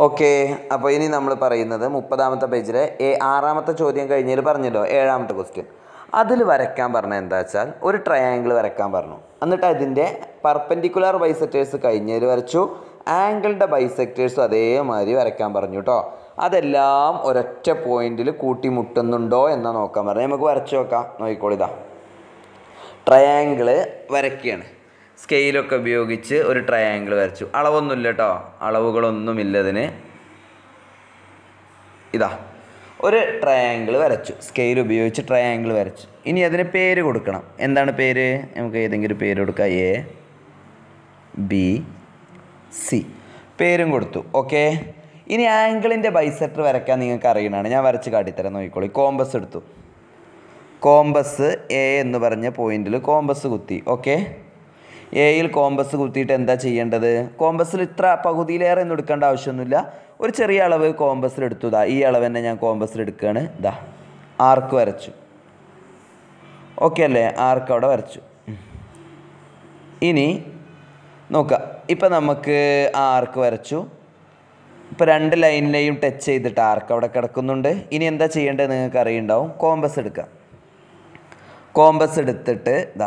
Okay അപ്പോൾ ഇനി നമ്മൾ പറയുന്നത് മുപ്പതാമത്തെ പേജിലെ ഏ ആറാമത്തെ ചോദ്യം കഴിഞ്ഞതിൽ പറഞ്ഞല്ലോ ഏഴാമത്തെ ക്വസ്റ്റ്യൻ അതിൽ വരയ്ക്കാൻ പറഞ്ഞ എന്താ വെച്ചാൽ ഒരു ട്രയാങ്കിൾ വരയ്ക്കാൻ പറഞ്ഞു എന്നിട്ട് അതിൻ്റെ പർപ്പൻഡിക്കുലർ ബൈസെക്ടേഴ്സ് കഴിഞ്ഞതിൽ വരച്ചു ആംഗിളിൻ്റെ ബൈസെക്ടേഴ്സും അതേമാതിരി വരയ്ക്കാൻ പറഞ്ഞു കേട്ടോ അതെല്ലാം ഒരൊറ്റ പോയിന്റിൽ കൂട്ടിമുട്ടുന്നുണ്ടോ എന്ന് നോക്കാൻ പറഞ്ഞു നമുക്ക് വരച്ചു നോക്കാം നോക്കിക്കോളിതാ ട്രയാങ്കിള് വരയ്ക്കുകയാണ് സ്കെയിലൊക്കെ ഉപയോഗിച്ച് ഒരു ട്രയാങ്കിൾ വരച്ചു അളവൊന്നുമില്ല കേട്ടോ അളവുകളൊന്നുമില്ല ഇതിന് ഇതാ ഒരു ട്രയാങ്കിൾ വരച്ചു സ്കെയിൽ ഉപയോഗിച്ച് ട്രയാങ്കിൾ വരച്ചു ഇനി അതിന് പേര് കൊടുക്കണം എന്താണ് പേര് നമുക്ക് ഏതെങ്കിലും പേര് കൊടുക്കാം എ ബി സി പേരും കൊടുത്തു ഓക്കെ ഇനി ആംഗിളിൻ്റെ ബൈസെക്ടർ വരയ്ക്കാൻ നിങ്ങൾക്ക് അറിയണതാണ് ഞാൻ വരച്ച് കാട്ടിത്തരാം നോക്കിക്കോളി കോമ്പസ് എടുത്തു കോമ്പസ് എ എന്ന് പറഞ്ഞ പോയിന്റിൽ കോമ്പസ് കുത്തി ഓക്കെ എയിൽ കോമ്പസ് കുത്തിയിട്ട് എന്താ ചെയ്യേണ്ടത് കോമ്പസിൽ ഇത്ര പകുതിയിലേറെ ഒന്നും എടുക്കേണ്ട ആവശ്യമൊന്നുമില്ല ഒരു ചെറിയ അളവ് കോമ്പസിൽ എടുത്തു ഇതാ ഈ അളവ് തന്നെ ഞാൻ കോമ്പസിൽ എടുക്കുകയാണ് ഇതാ ആർക്ക് വരച്ചു ഓക്കെ അല്ലേ ആർക്ക് അവിടെ വരച്ചു ഉം. ഇനി നോക്കാം ഇപ്പം നമുക്ക് ആ ആർക്ക് വരച്ചു ഇപ്പോൾ രണ്ട് ലൈനിലെയും ടച്ച് ചെയ്തിട്ട് ആർക്ക് അവിടെ കിടക്കുന്നുണ്ട് ഇനി എന്താ ചെയ്യേണ്ടത് നിങ്ങൾക്ക് അറിയുണ്ടാവും കോമ്പസ് എടുക്കാം കോമ്പസ് എടുത്തിട്ട് ഇതാ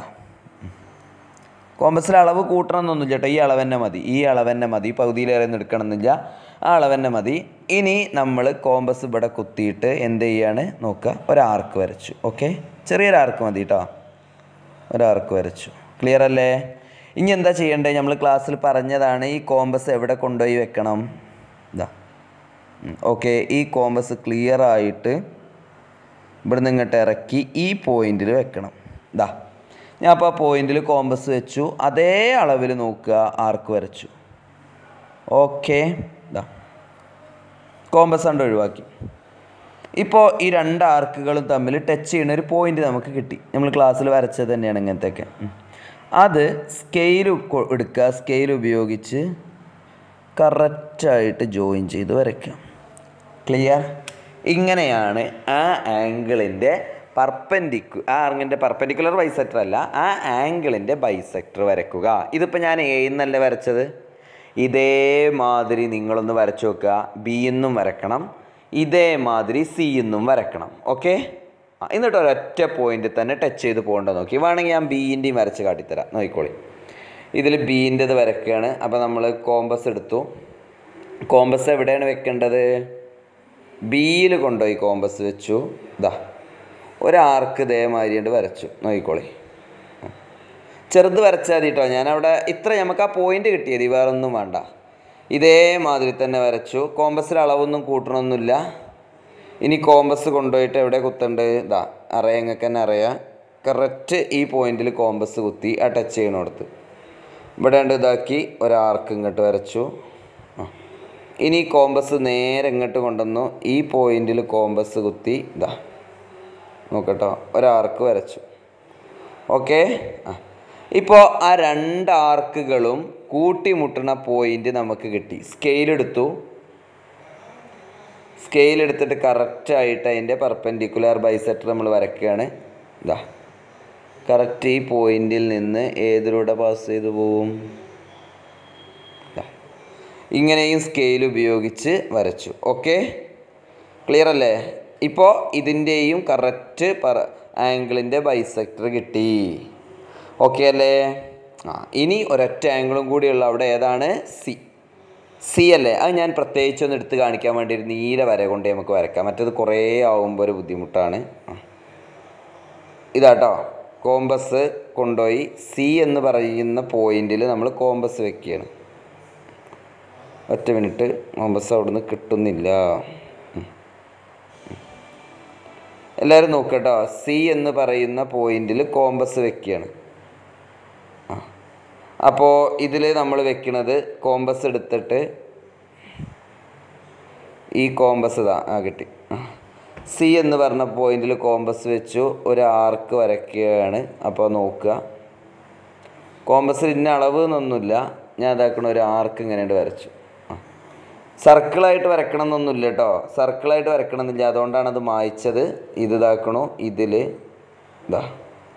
കോമ്പസിൽ അളവ് കൂട്ടണമെന്നൊന്നുമില്ല കേട്ടോ ഈ അളവ് തന്നെ മതി ഈ അളവ് തന്നെ മതി പകുതിയിലേറെ ഒന്നും എടുക്കണമെന്നില്ല ആ അളവ് തന്നെ മതി ഇനി നമ്മൾ കോമ്പസ് ഇവിടെ കുത്തിയിട്ട് എന്ത് ചെയ്യാണ് നോക്കുക ഒരാർക്ക് വരച്ചു ഓക്കെ ചെറിയൊരു ആർക്ക് മതി കേട്ടോ ഒരാർക്ക് വരച്ചു ക്ലിയർ അല്ലേ ഇനി എന്താ ചെയ്യേണ്ടത് നമ്മൾ ക്ലാസ്സിൽ പറഞ്ഞതാണ് ഈ കോമ്പസ് എവിടെ കൊണ്ടുപോയി വെക്കണം ഇതാ ഓക്കെ ഈ കോമ്പസ് ക്ലിയർ ആയിട്ട് ഇവിടുന്ന് ഇങ്ങോട്ട് ഇറക്കി ഈ പോയിന്റിൽ വെക്കണം ഇതാ ഞാൻ അപ്പോൾ ആ പോയിന്റിൽ കോമ്പസ് വെച്ചു അതേ അളവിൽ നോക്കുക ആർക്ക് വരച്ചു ഓക്കെ ഇതാ കോമ്പസ് കണ്ട് ഒഴിവാക്കി ഇപ്പോൾ ഈ രണ്ട് ആർക്കുകളും തമ്മിൽ ടച്ച് ചെയ്യുന്ന ഒരു പോയിന്റ് നമുക്ക് കിട്ടി നമ്മൾ ക്ലാസ്സിൽ വരച്ചത് തന്നെയാണ് ഇങ്ങനത്തെയൊക്കെ ഉം. അത് സ്കെയിൽ എടുക്കുക സ്കെയിൽ ഉപയോഗിച്ച് കറക്റ്റായിട്ട് ജോയിൻ ചെയ്ത് വരയ്ക്കാം ക്ലിയർ ഇങ്ങനെയാണ് ആ ആംഗിളിൻ്റെ പർപ്പൻഡിക്കു ആ ആംഗിളിൻ്റെ പർപ്പൻഡിക്കുലർ ബൈസെക്ടർ അല്ല ആ ആംഗിളിൻ്റെ ബൈസെക്ടർ വരയ്ക്കുക ഇതിപ്പോൾ ഞാൻ എ എന്നല്ല വരച്ചത് ഇതേമാതിരി നിങ്ങളൊന്ന് വരച്ചു നോക്കുക ബി എന്നും വരക്കണം ഇതേമാതിരി സി എന്നും വരക്കണം ഓക്കെ എന്നിട്ട് ഒരൊറ്റ പോയിന്റിൽ തന്നെ ടച്ച് ചെയ്ത് പോകേണ്ട നോക്കി വേണമെങ്കിൽ ഞാൻ ബീൻ്റെയും വരച്ച് കാട്ടിത്തരാം നോക്കിക്കോളി ഇതിൽ ബീൻ്റെത് വരയ്ക്കുകയാണ് അപ്പോൾ നമ്മൾ കോമ്പസ് എടുത്തു കോമ്പസ് എവിടെയാണ് വെക്കേണ്ടത് ബിയിൽ കൊണ്ടുപോയി കോമ്പസ് വെച്ചു ഇതാ ഒരാർക്ക് ഇതേമാതിരി ഉണ്ട് വരച്ചു നോക്കിക്കോളി ചെറുത് വരച്ചാൽ മതി കേട്ടോ ഞാനവിടെ ഇത്ര നമുക്ക് ആ പോയിന്റ് കിട്ടിയത് വേറൊന്നും വേണ്ട ഇതേമാതിരി തന്നെ വരച്ചു കോമ്പസിൽ അളവൊന്നും കൂട്ടണമൊന്നുമില്ല ഇനി കോമ്പസ് കൊണ്ടുപോയിട്ട് എവിടെ കുത്തണ്ട് ഇതാ അറിയാം നിങ്ങൾക്ക് തന്നെ അറിയാം കറക്റ്റ് ഈ പോയിന്റിൽ കോമ്പസ് കുത്തി ആ ടച്ച് ചെയ്യണോടത്ത് ഇവിടെ ഉണ്ട് ഇതാക്കി ഒരാർക്ക് ഇങ്ങോട്ട് വരച്ചു ആ. ഇനി കോമ്പസ് നേരെ ഇങ്ങോട്ട് കൊണ്ടുവന്നു ഈ പോയിന്റിൽ കോമ്പസ് കുത്തി ഇതാ നോക്കട്ടോ ഒരാർക്ക് വരച്ചു ഓക്കെ ആ ഇപ്പോൾ ആ രണ്ട് ആർക്കുകളും കൂട്ടിമുട്ടുന്ന പോയിന്റ് നമുക്ക് കിട്ടി സ്കെയിൽ എടുത്തു സ്കെയിൽ എടുത്തിട്ട് കറക്റ്റായിട്ട് അതിൻ്റെ പെർപെൻഡിക്കുലർ ബൈസെക്ടർ നമ്മൾ വരയ്ക്കുകയാണ് ഇതാ കറക്റ്റ് ഈ പോയിന്റിൽ നിന്ന് ഏതിലൂടെ പാസ് ചെയ്തു പോവും ദാ. ഇങ്ങനെയും സ്കെയിൽ ഉപയോഗിച്ച് വരച്ചു ഓക്കെ ക്ലിയർ അല്ലേ ഇപ്പോൾ ഇതിൻ്റെയും കറക്റ്റ് പറ ആംഗിളിൻ്റെ ബൈസെക്ടർ കിട്ടി ഓക്കെ അല്ലേ ആ ഇനി ഒരൊറ്റ ആംഗിളും കൂടിയുള്ള അവിടെ ഏതാണ് സി സി അല്ലേ അത് ഞാൻ പ്രത്യേകിച്ച് ഒന്ന് എടുത്ത് കാണിക്കാൻ വേണ്ടി ഒരു നീല വര കൊണ്ട് നമുക്ക് വരയ്ക്കാം മറ്റത് കുറേ ആവുമ്പോൾ ഒരു ബുദ്ധിമുട്ടാണ് ആ. ഇതാട്ടോ കോമ്പസ് കൊണ്ടുപോയി സി എന്ന് പറയുന്ന പോയിന്റിൽ നമ്മൾ കോമ്പസ് വെക്കുകയാണ് ഒറ്റ മിനിറ്റ് കോമ്പസ് അവിടുന്ന് കിട്ടുന്നില്ല ഉം. ഉം. എല്ലാവരും നോക്കട്ടോ സി എന്ന് പറയുന്ന പോയിന്റിൽ കോമ്പസ് വെക്കുകയാണ് ആ അപ്പോൾ ഇതിൽ നമ്മൾ വെക്കണത് കോമ്പസ് എടുത്തിട്ട് ഈ കോമ്പസ് ഇതാ ആ കിട്ടി സി എന്ന് പറഞ്ഞ പോയിന്റിൽ കോമ്പസ് വെച്ചു ഒരു ആർക്ക് വരയ്ക്കുകയാണ് അപ്പോൾ നോക്കുക കോമ്പസിൽ ഇന്ന അളവ് എന്നൊന്നുമില്ല ഞാൻ ഇതാക്കണ ഒരു ആർക്ക് ഇങ്ങനെയുണ്ട് വരച്ചു ആ. സർക്കിളായിട്ട് വരക്കണം എന്നൊന്നുമില്ല കേട്ടോ സർക്കിളായിട്ട് വരക്കണം എന്നില്ല അതുകൊണ്ടാണ് അത് മായ്ച്ചത് ഇത് ഇതാക്കണു ഇതിൽ ഇതാ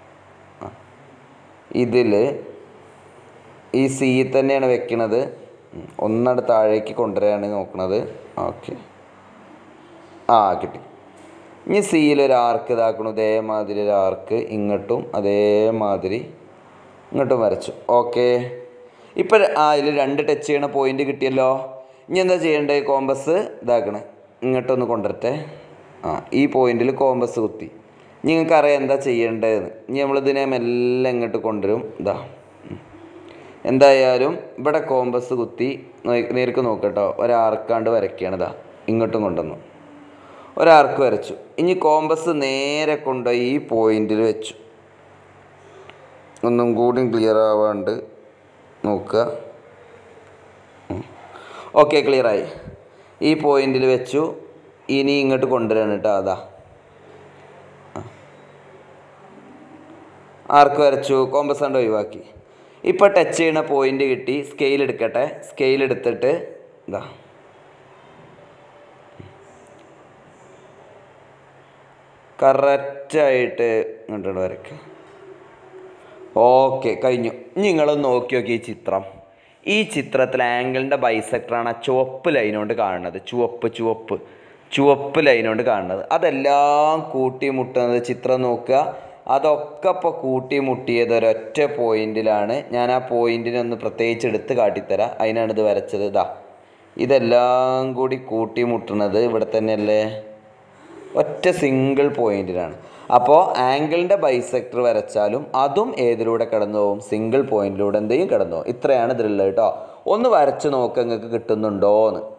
ഇതിൽ ഈ സി തന്നെയാണ് വെക്കണത് ഉം. ഒന്നട് താഴേക്ക് കൊണ്ടുവരാണ് നോക്കണത് ഓക്കെ ആ കിട്ടി ഇനി സിയിൽ ഒരു ആർക്ക് ഇതാക്കണം ഇതേമാതിരി ഒരു ആർക്ക് ഇങ്ങോട്ടും അതേമാതിരി ഇങ്ങോട്ടും വരച്ചു ഓക്കെ ഇപ്പം ആ ഇതിൽ രണ്ട് ടച്ച് ചെയ്യണ പോയിന്റ് കിട്ടിയല്ലോ ഇനി എന്താ ചെയ്യേണ്ടത് കോമ്പസ് ഇതാക്കണേ ഇങ്ങോട്ടൊന്ന് കൊണ്ടുവരട്ടെ ആ ഈ പോയിന്റിൽ കോമ്പസ് കുത്തി ഇനി നിങ്ങൾക്ക് അറിയാം എന്താ ചെയ്യേണ്ടതെന്ന് ഇനി നമ്മളിതിനെ മെല്ലെ ഇങ്ങോട്ട് കൊണ്ടുവരും ഇതാ ഉം. എന്തായാലും ഇവിടെ കോമ്പസ് കുത്തി നോ- നേർക്ക് നോക്കട്ടോ ഒരാർക്കാണ്ട് വരയ്ക്കുകയാണ് ഇതാ ഇങ്ങോട്ടും കൊണ്ടുവന്നു ഒരാർക്ക് വരച്ചു ഇനി കോമ്പസ് നേരെ കൊണ്ടുപോയി ഈ പോയിന്റിൽ വെച്ചു ഒന്നും കൂടി ക്ലിയർ ആവാണ്ട് നോക്കുക ഓക്കെ ക്ലിയറായി ഈ പോയിന്റിൽ വെച്ചു ഇനി ഇങ്ങോട്ട് കൊണ്ടുവരാണ് കേട്ടോ അതാ ആർക്ക് വരച്ചു കോമ്പസ് കണ്ട് ഒഴിവാക്കി ഇപ്പോൾ ടച്ച് ചെയ്യണ പോയിന്റ് കിട്ടി സ്കെയിൽ എടുക്കട്ടെ സ്കെയിൽ എടുത്തിട്ട് ഇതാ കറക്റ്റായിട്ട് ഇങ്ങോട്ട് വരയ്ക്കുക ഓക്കെ കഴിഞ്ഞു ഇനി നിങ്ങളൊന്ന് നോക്കി നോക്കി ഈ ചിത്രം ഈ ചിത്രത്തിൽ ആംഗിളിൻ്റെ ബൈസെക്ടറാണ് ആ ചുവപ്പ് ലൈൻ കൊണ്ട് കാണുന്നത് ചുവപ്പ് ചുവപ്പ് ചുവപ്പ് ലൈൻ കൊണ്ട് കാണുന്നത് അതെല്ലാം കൂട്ടിമുട്ടുന്നത് ചിത്രം നോക്കുക അതൊക്കെ ഇപ്പോൾ കൂട്ടിമുട്ടിയത് ഒരൊറ്റ പോയിന്റിലാണ് ഞാൻ ആ പോയിന്റിനെ ഒന്ന് പ്രത്യേകിച്ച് എടുത്ത് കാട്ടിത്തരാം അതിനാണ് ഇത് വരച്ചത് ഇതാ ഇതെല്ലാം കൂടി കൂട്ടിമുട്ടുന്നത് ഇവിടെ തന്നെയല്ലേ ഒറ്റ സിംഗിൾ പോയിന്റിലാണ് അപ്പോൾ ആംഗിളിൻ്റെ ബൈസെക്ടർ വരച്ചാലും അതും ഏതിലൂടെ കടന്നു പോകും സിംഗിൾ പോയിന്റിലൂടെ എന്തെയും കടന്നു പോകും ഇത്രയാണ് ഇതിലുള്ളത് കേട്ടോ ഒന്ന് വരച്ച് നോക്കുക നിങ്ങൾക്ക് കിട്ടുന്നുണ്ടോ എന്ന്